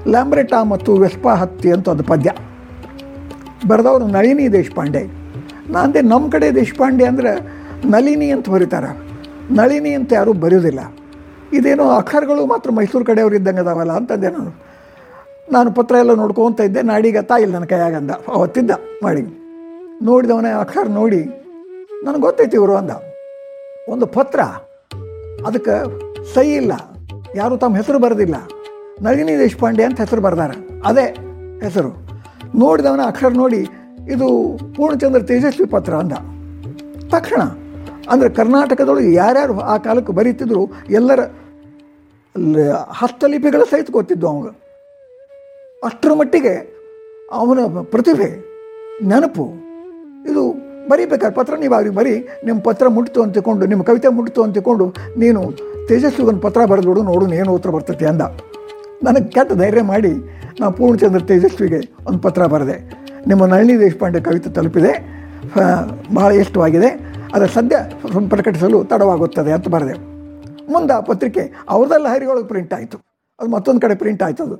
Lambretta ಮತ್ತು Vespa ಹತ್ತಿ ಅಂತ ಒಂದು ಪದ್ಯ ಬರೆದವರು ನಳಿನಿ ದೇಶಪಾಂಡೆ ನಾಂದೆ ನಮ್ಮ ಕಡೆ ದೇಶಪಾಂಡೆ ಅಂದರೆ ನಳಿನಿ ಅಂತ ಬರೀತಾರೆ ನಳಿನಿ ಅಂತ ಯಾರೂ ಬರೆಯೋದಿಲ್ಲ ಇದೇನೋ ಅಕ್ಷರಗಳು ಮಾತ್ರ ಮೈಸೂರು ಕಡೆಯವ್ರು ಇದ್ದಂಗೆ ಅದಾವಲ್ಲ ಅಂತಂದೆ ನಾನು ನಾನು ಪತ್ರ ಎಲ್ಲ ನೋಡ್ಕೊತ ಇದ್ದೆ ನಾಡಿಗೆ ತಾಯಿಲ್ಲ ನನ್ನ ಕೈಯಾಗಂದ ಅವತ್ತಿದ್ದ ಮಾಡಿ ನೋಡಿದವನೇ ಅಕ್ಷರ ನೋಡಿ ನನಗೆ ಗೊತ್ತೈತಿ ಇವರು ಅಂದ ಒಂದು ಪತ್ರ ಅದಕ್ಕೆ ಸಹಿ ಇಲ್ಲ ಯಾರು ತಮ್ಮ ಹೆಸರು ಬರೆದಿಲ್ಲ ನಳಿನಿ ದೇಶಪಾಂಡೆ ಅಂತ ಹೆಸರು ಬರೆದಾರ ಅದೇ ಹೆಸರು ನೋಡಿದವನ ಅಕ್ಷರ ನೋಡಿ ಇದು ಪೂರ್ಣಚಂದ್ರ ತೇಜಸ್ವಿ ಪತ್ರ ಅಂದ ತಕ್ಷಣ ಅಂದರೆ ಕರ್ನಾಟಕದೊಳಗೆ ಯಾರ್ಯಾರು ಆ ಕಾಲಕ್ಕೆ ಬರೀತಿದ್ರು ಎಲ್ಲರ ಲ- ಹಸ್ತಲಿಪಿಗಳ ಸಹಿತ ಗೊತ್ತಿದ್ದು ಅವಾಗ ಅಷ್ಟರ ಮಟ್ಟಿಗೆ ಅವನ ಪ್ರತಿಭೆ ನೆನಪು ಇದು ಬರೀಬೇಕಾದ್ರೆ ಪತ್ರ ನೀವು ಅವ್ರಿಗೆ ಬರೀ ನಿಮ್ಮ ಪತ್ರ ಮುಟ್ತು ಅಂತ ತಿಳ್ಕೊಂಡು ನಿಮ್ಮ ಕವಿತೆ ಮುಟ್ತು ಅಂತ ತಿಳ್ಕೊಂಡು ನೀನು ತೇಜಸ್ವಿ ಒಂದು ಪತ್ರ ಬರೆದ್ಬಿಡು ನೋಡು ಏನು ಉತ್ತರ ಬರ್ತೈತಿ ಅಂದ ನನಗೆ ಕೆಟ್ಟ ಧೈರ್ಯ ಮಾಡಿ ನಾನು ಪೂರ್ಣಚಂದ್ರ ತೇಜಸ್ವಿಗೆ ಒಂದು ಪತ್ರ ಬರೆದೆ ನಿಮ್ಮ ನಳಿನಿ ದೇಶಪಾಂಡೆ ಕವಿತೆ ತಲುಪಿದೆ ಆ, ಬಹಳ ಇಷ್ಟವಾಗಿದೆ ಅದರ ಸದ್ಯ ಪ್ರಕಟಿಸಲು ತಡವಾಗುತ್ತದೆ ಅಂತ ಬರೆದೆ ಮುಂದೆ ಆ ಪತ್ರಿಕೆ ಅವ್ರದ್ದೆಲ್ಲ ಹರಿಯೊಳಗೆ ಪ್ರಿಂಟ್ ಆಯಿತು ಅದು ಮತ್ತೊಂದು ಕಡೆ ಪ್ರಿಂಟ್ ಆಯ್ತು ಅದು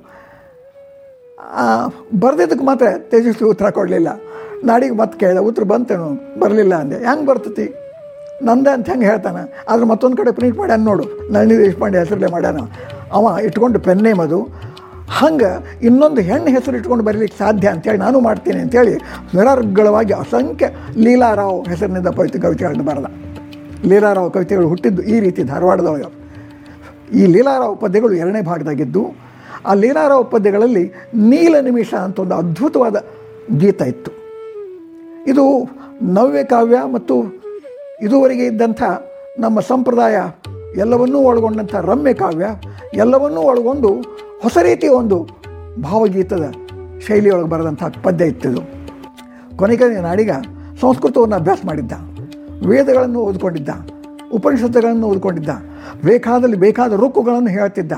ಬರೆದಿದ್ದಕ್ಕೆ ಮಾತ್ರ ತೇಜಸ್ವಿ ಉತ್ತರ ಕೊಡಲಿಲ್ಲ ನಾಡಿಗೆ ಮತ್ತೆ ಕೇಳಿದೆ ಉತ್ತರ ಬಂತೇನು ಬರಲಿಲ್ಲ ಅಂದೆ ಹೆಂಗೆ ಬರ್ತತಿ ನಂದೆ ಅಂತ ಹೆಂಗೆ ಹೇಳ್ತಾನೆ ಆದ್ರೆ ಮತ್ತೊಂದು ಕಡೆ ಪ್ರಿಂಟ್ ಮಾಡ್ಯಾನ ನೋಡು ನಳಿನಿ ದೇಶಪಾಂಡೆ ಹೆಸರಲ್ಲೇ ಮಾಡ್ಯಾನ ಅವ ಇಟ್ಕೊಂಡು ಪೆನ್ ನೇಮ್ ಅದು ಹಂಗೆ ಇನ್ನೊಂದು ಹೆಣ್ಣು ಹೆಸರು ಇಟ್ಕೊಂಡು ಬರೀಲಿಕ್ಕೆ ಸಾಧ್ಯ ಅಂತೇಳಿ ನಾನು ಮಾಡ್ತೀನಿ ಅಂತೇಳಿ ನಿರರ್ಗಳವಾಗಿ ಅಸಂಖ್ಯ ಲೀಲಾರಾವ್ ಹೆಸರಿನಿಂದ ಕವಿತೆ ಕವಿತೆಗಳನ್ನು ಬರೆದ ಲೀಲಾರಾವ್ ಕವಿತೆಗಳು ಹುಟ್ಟಿದ್ದು ಈ ರೀತಿ ಧಾರವಾಡದೊಳಗೆ ಈ ಲೀಲಾರಾವ್ ಪದ್ಯಗಳು ಎರಡನೇ ಭಾಗದಾಗಿದ್ದು ಆ ಲೀಲಾರಾವ್ ಪದ್ಯಗಳಲ್ಲಿ ನೀಲ ನಿಮಿಷ ಅಂತ ಒಂದು ಅದ್ಭುತವಾದ ಗೀತ ಇತ್ತು ಇದು ನವ್ಯ ಕಾವ್ಯ ಮತ್ತು ಇದುವರೆಗೆ ಇದ್ದಂಥ ನಮ್ಮ ಸಂಪ್ರದಾಯ ಎಲ್ಲವನ್ನೂ ಒಳಗೊಂಡಂಥ ರಮ್ಯ ಕಾವ್ಯ ಎಲ್ಲವನ್ನೂ ಒಳಗೊಂಡು ಹೊಸ ರೀತಿಯ ಒಂದು ಭಾವಗೀತದ ಶೈಲಿಯೊಳಗೆ ಬರೆದಂಥ ಪದ್ಯ ಇತ್ತಿದು ಕೊನೆಗೆ ನಾಡಿಗ ಸಂಸ್ಕೃತವನ್ನು ಅಭ್ಯಾಸ ಮಾಡಿದ್ದ ವೇದಗಳನ್ನು ಓದ್ಕೊಂಡಿದ್ದ ಉಪನಿಷತ್ತುಗಳನ್ನು ಓದ್ಕೊಂಡಿದ್ದ ಬೇಕಾದಲ್ಲಿ ಬೇಕಾದ ರುಕ್ಕುಗಳನ್ನು ಹೇಳ್ತಿದ್ದ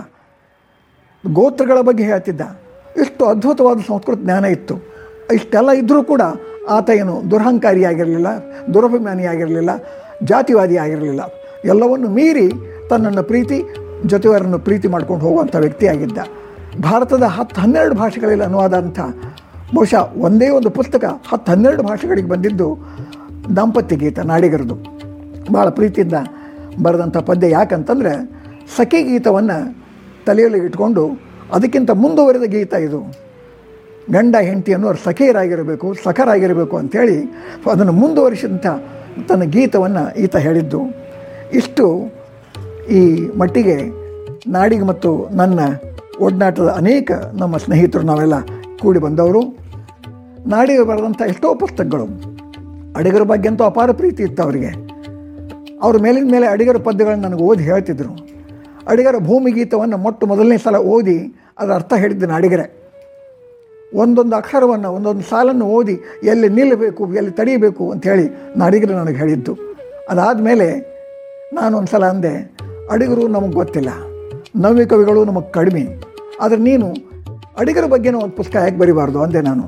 ಗೋತ್ರಗಳ ಬಗ್ಗೆ ಹೇಳ್ತಿದ್ದ ಇಷ್ಟು ಅದ್ಭುತವಾದ ಸಂಸ್ಕೃತ ಜ್ಞಾನ ಇತ್ತು ಇಷ್ಟೆಲ್ಲ ಇದ್ದರೂ ಕೂಡ ಆತ ಏನು ದುರಹಂಕಾರಿಯಾಗಿರಲಿಲ್ಲ ದುರಭಿಮಾನಿಯಾಗಿರಲಿಲ್ಲ ಜಾತಿವಾದಿ ಆಗಿರಲಿಲ್ಲ ಎಲ್ಲವನ್ನು ಮೀರಿ ತನ್ನನ್ನು ಪ್ರೀತಿ ಜೊತೆಯವರನ್ನು ಪ್ರೀತಿ ಮಾಡ್ಕೊಂಡು ಹೋಗುವಂಥ ವ್ಯಕ್ತಿಯಾಗಿದ್ದ ಭಾರತದ ಹತ್ತು ಹನ್ನೆರಡು ಭಾಷೆಗಳಲ್ಲಿ ಅನುವಾದ ಅಂತ ಬಹುಶಃ ಒಂದೇ ಒಂದು ಪುಸ್ತಕ ಹತ್ತು ಹನ್ನೆರಡು ಭಾಷೆಗಳಿಗೆ ಬಂದಿದ್ದು ದಾಂಪತ್ಯ ಗೀತ ನಾಡಿಗರದು ಭಾಳ ಪ್ರೀತಿಯಿಂದ ಬರೆದಂಥ ಪದ್ಯ ಯಾಕಂತಂದರೆ ಸಖಿ ಗೀತವನ್ನು ತಲೆಯಲ್ಲಿ ಇಟ್ಕೊಂಡು ಅದಕ್ಕಿಂತ ಮುಂದುವರೆದ ಗೀತ ಇದು ಗಂಡ ಹೆಂಡತಿಯನ್ನು ಅವ್ರು ಸಖಿಯರಾಗಿರಬೇಕು ಸಖರಾಗಿರಬೇಕು ಅಂಥೇಳಿ ಅದನ್ನು ಮುಂದುವರಿಸಿದಂಥ ತನ್ನ ಗೀತವನ್ನು ಈತ ಹೇಳಿದ್ದು ಇಷ್ಟು ಈ ಮಟ್ಟಿಗೆ ನಾಡಿಗೆ ಮತ್ತು ನನ್ನ ಒಡನಾಟದ ಅನೇಕ ನಮ್ಮ ಸ್ನೇಹಿತರು ನಾವೆಲ್ಲ ಕೂಡಿ ಬಂದವರು ನಾಡಿಗೆ ಬರೆದಂಥ ಎಷ್ಟೋ ಪುಸ್ತಕಗಳು ಅಡಿಗರ ಬಗ್ಗೆ ಅಂತೂ ಅಪಾರ ಪ್ರೀತಿ ಇತ್ತು ಅವರಿಗೆ ಅವ್ರ ಮೇಲಿನ ಮೇಲೆ ಅಡಿಗರ ಪದ್ಯಗಳನ್ನು ನನಗೆ ಓದಿ ಹೇಳ್ತಿದ್ರು ಅಡಿಗರ ಭೂಮಿ ಗೀತವನ್ನು ಮೊಟ್ಟ ಮೊದಲನೇ ಸಲ ಓದಿ ಅದರ ಅರ್ಥ ಹೇಳಿದ್ದೇನೆ ಅಡಿಗರೇ ಒಂದೊಂದು ಅಕ್ಷರವನ್ನು ಒಂದೊಂದು ಸಾಲನ್ನು ಓದಿ ಎಲ್ಲಿ ನಿಲ್ಲಬೇಕು ಎಲ್ಲಿ ತಡೀಬೇಕು ಅಂಥೇಳಿ ಅಡಿಗರು ನನಗೆ ಹೇಳಿದ್ದು ಅದಾದಮೇಲೆ ನಾನು ಒಂದು ಸಲ ಅಂದೆ ಅಡಿಗರು ನಮಗೆ ಗೊತ್ತಿಲ್ಲ ನವ್ಯ ಕವಿಗಳು ನಮಗೆ ಕಡಿಮೆ ಆದರೆ ನೀನು ಅಡಿಗರ ಬಗ್ಗೆನೂ ಒಂದು ಪುಸ್ತಕ ಯಾಕೆ ಬರಿಬಾರ್ದು ಅಂದೆ ನಾನು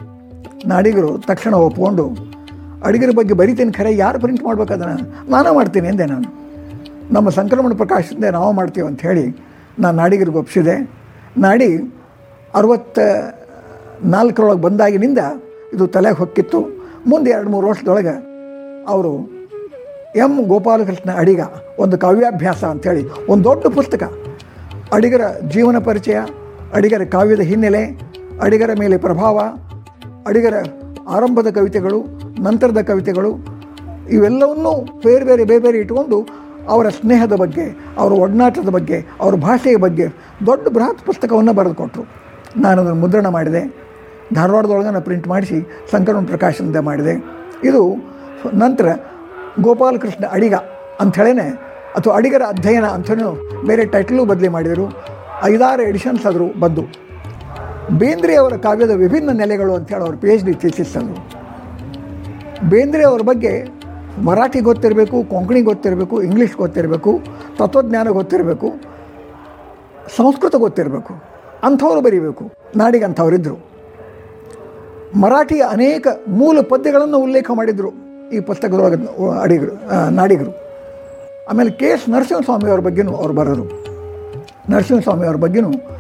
ನಾಡಿಗರು ತಕ್ಷಣ ಒಪ್ಕೊಂಡು ಅಡಿಗರ ಬಗ್ಗೆ ಬರಿತೀನಿ ಖರೆ ಯಾರು ಪ್ರಿಂಟ್ ಮಾಡ್ಬೇಕು ಅದನ್ನು ನಾನೇ ಮಾಡ್ತೀನಿ ಎಂದೆ ನಾನು ನಮ್ಮ ಸಂಕ್ರಮಣ ಪ್ರಕಾಶದಿಂದ ನಾವು ಮಾಡ್ತೀವಿ ಅಂತ ಹೇಳಿ ನಾನು ನಾಡಿಗರಿಗೆ ಒಪ್ಪಿಸಿದೆ ನಾಡಿ ಅರವತ್ತ ನಾಲ್ಕರೊಳಗೆ ಬಂದಾಗಿನಿಂದ ಇದು ತಲೆಗೆ ಹೊಕ್ಕಿತ್ತು ಮುಂದೆ ಎರಡು ಮೂರು ವರ್ಷದೊಳಗೆ ಅವರು ಎಂ ಗೋಪಾಲಕೃಷ್ಣ ಅಡಿಗ ಒಂದು ಕಾವ್ಯಾಭ್ಯಾಸ ಅಂಥೇಳಿ ಒಂದು ದೊಡ್ಡ ಪುಸ್ತಕ ಅಡಿಗರ ಜೀವನ ಪರಿಚಯ ಅಡಿಗರ ಕಾವ್ಯದ ಹಿನ್ನೆಲೆ ಅಡಿಗರ ಮೇಲೆ ಪ್ರಭಾವ ಅಡಿಗರ ಆರಂಭದ ಕವಿತೆಗಳು ನಂತರದ ಕವಿತೆಗಳು ಇವೆಲ್ಲವನ್ನೂ ಬೇರೆ ಬೇರೆ ಬೇರೆ ಬೇರೆ ಇಟ್ಕೊಂಡು ಅವರ ಸ್ನೇಹದ ಬಗ್ಗೆ ಅವರ ಒಡನಾಟದ ಬಗ್ಗೆ ಅವರ ಭಾಷೆಯ ಬಗ್ಗೆ ದೊಡ್ಡ ಬೃಹತ್ ಪುಸ್ತಕವನ್ನು ಬರೆದು ಕೊಟ್ಟರು ನಾನು ಅದನ್ನು ಮುದ್ರಣ ಮಾಡಿದೆ ಧಾರವಾಡದೊಳಗೆ ನಾನು ಪ್ರಿಂಟ್ ಮಾಡಿಸಿ ಸಂಕರಣ ಪ್ರಕಾಶನದ ಮಾಡಿದೆ ಇದು ನಂತರ ಗೋಪಾಲಕೃಷ್ಣ ಅಡಿಗ ಅಂಥೇಳೇ ಅಥವಾ ಅಡಿಗರ ಅಧ್ಯಯನ ಅಂಥೇಳಿ ಬೇರೆ ಟೈಟಲು ಬದಲಿ ಮಾಡಿದರು ಐದಾರು ಎಡಿಷನ್ಸ್ ಆದರೂ ಬಂದು ಬೇಂದ್ರೆ ಅವರ ಕಾವ್ಯದ ವಿಭಿನ್ನ ನೆಲೆಗಳು ಅಂತೇಳಿ ಅವ್ರ ಪಿ ಎಚ್ ಡಿ ಥೀಸಿಸ್ ಅದು ಬೇಂದ್ರೆ ಅವ್ರ ಬಗ್ಗೆ ಮರಾಠಿ ಗೊತ್ತಿರಬೇಕು ಕೊಂಕಣಿ ಗೊತ್ತಿರಬೇಕು ಇಂಗ್ಲೀಷ್ ಗೊತ್ತಿರಬೇಕು ತತ್ವಜ್ಞಾನ ಗೊತ್ತಿರಬೇಕು ಸಂಸ್ಕೃತ ಗೊತ್ತಿರಬೇಕು ಅಂಥವ್ರು ಬರೀಬೇಕು ನಾಡಿಗೆ ಅಂಥವರಿದ್ದರು ಮರಾಠಿಯ ಅನೇಕ ಮೂಲ ಪದ್ಯಗಳನ್ನು ಉಲ್ಲೇಖ ಮಾಡಿದರು ಈ ಪುಸ್ತಕದೊಳಗೆ ಅಡಿಗರು ಆ, ನಾಡಿಗರು ಆಮೇಲೆ ಕೆ ಎಸ್ ನರಸಿಂಹಸ್ವಾಮಿಯವ್ರ ಬಗ್ಗೆನೂ ಅವ್ರು ಬರೋರು ನರಸಿಂಹಸ್ವಾಮಿಯವ್ರ ಬಗ್ಗೆನೂ